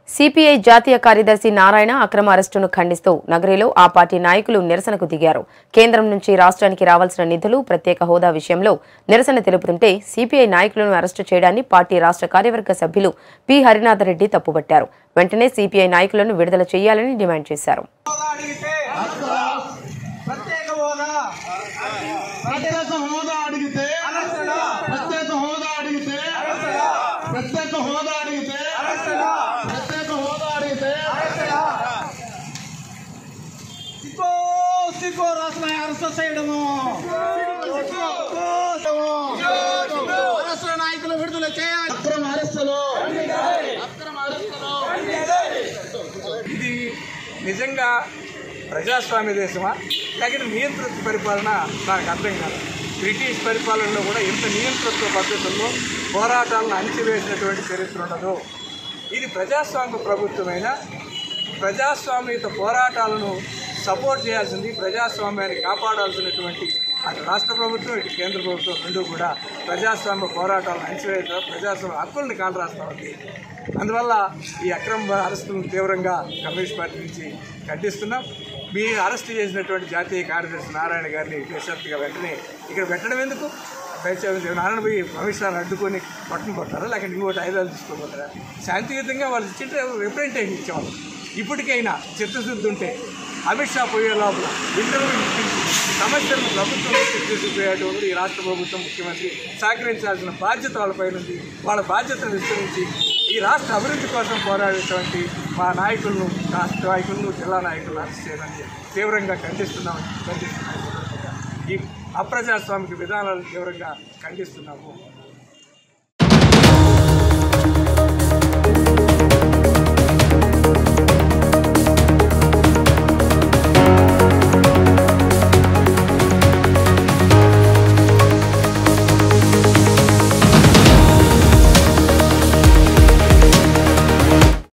CPI జాతీయ కార్యదర్శి నారాయణ అక్రమ అరెస్టును ఖండిస్తూ నగరిలో ఆ పార్టీ నాయకులు నిరసనకు దిగారు కేంద్రం నుంచి రాష్ట్రానికి రావాల్సిన నిధులు ప్రత్యేక హోదా విషయంలో నిరసన తెలుపుతుంటే సిపిఐ నాయకులను అరెస్టు చేయడాన్ని పార్టీ రాష్ట్ర కార్యవర్గ సభ్యులు పి హరినాథరెడ్డి తప్పుపట్టారు వెంటనే సిపిఐ నాయకులను విడుదల చేయాలని డిమాండ్ చేశారు హోదా అడిగితే ప్రత్యేక హోదా ప్రత్యేక హోదా అడిగితే అరెస్టడా? ప్రత్యేక హోదా అడిగితే అరెస్టడా? ప్రత్యేక హోదా అడిగితే అరెస్టడా? ప్రత్యేక హోదా అడిగితే అరెస్టడా? సిక్కో సిక్కో రాష్ట్ర అరెస్ట్ చేయడము సిక్కో, సిక్కో. అరెస్టుల నాయకులు విడుదల చేయాలి అక్రమ అరెస్టులు అక్రమ అరెస్టులు ఇది నిజంగా ప్రజాస్వామ్య దేశమా లేకపోతే నియంతృత్వ పరిపాలన నాకు అర్థం కాదు బ్రిటిష్ పరిపాలనలో కూడా ఇంత నియంతృత్వ పద్ధతుల్లో పోరాటాలను అణిచివేసినటువంటి చరిత్ర ఉండదు ఇది ప్రజాస్వామ్య ప్రభుత్వమైన ప్రజాస్వామ్యత పోరాటాలను సపోర్ట్ చేయాల్సింది ప్రజాస్వామ్యాన్ని కాపాడాల్సినటువంటి అటు రాష్ట్ర ప్రభుత్వం ఇటు కేంద్ర ప్రభుత్వం రెండు కూడా ప్రజాస్వామ్య పోరాటాలను అణిచివేయడం ప్రజాస్వామ్య హక్కులను కాలరాస్తా ఉంది అందువల్ల ఈ అక్రమ అరెస్టులను తీవ్రంగా కమ్యూనిస్ట్ పార్టీ నుంచి ఖండిస్తున్నాం మీరు అరెస్ట్ చేసినటువంటి జాతీయ కార్యదర్శి నారాయణ గారిని బేషరతుగా వెంటనే ఇక్కడ పెట్టడం ఎందుకు దయచేసి నారాయణ పోయి అమిత్ షాను అడ్డుకొని పట్టును పడతారా లేకపోతే ఇంకోటి ఆయుధాలు తీసుకోపోతారా శాంతియుతంగా వాళ్ళు ఇచ్చింటే రిప్రజెంటేషన్ ఇచ్చేవాళ్ళు ఇప్పటికైనా చిత్తశుద్ధి ఉంటే అమిత్ షా పోయే లోపల ఇద్దరు సమస్యలను ప్రభుత్వం తీసుకుపోయేటువంటి ఈ రాష్ట్ర ప్రభుత్వం ముఖ్యమంత్రి సహకరించాల్సిన బాధ్యత వాళ్ళపై ఉంది వాళ్ళ బాధ్యతను విస్తరించి ఈ రాష్ట్ర అభివృద్ధి కోసం పోరాడేటువంటి మా నాయకులను రాష్ట్ర నాయకులను జిల్లా నాయకులను అరెస్ట్ చేయడానికి తీవ్రంగా ఖండిస్తున్నాం ఖండిస్తున్నాం ఈ అప్రజాస్వామిక విధానాలను తీవ్రంగా ఖండిస్తున్నాము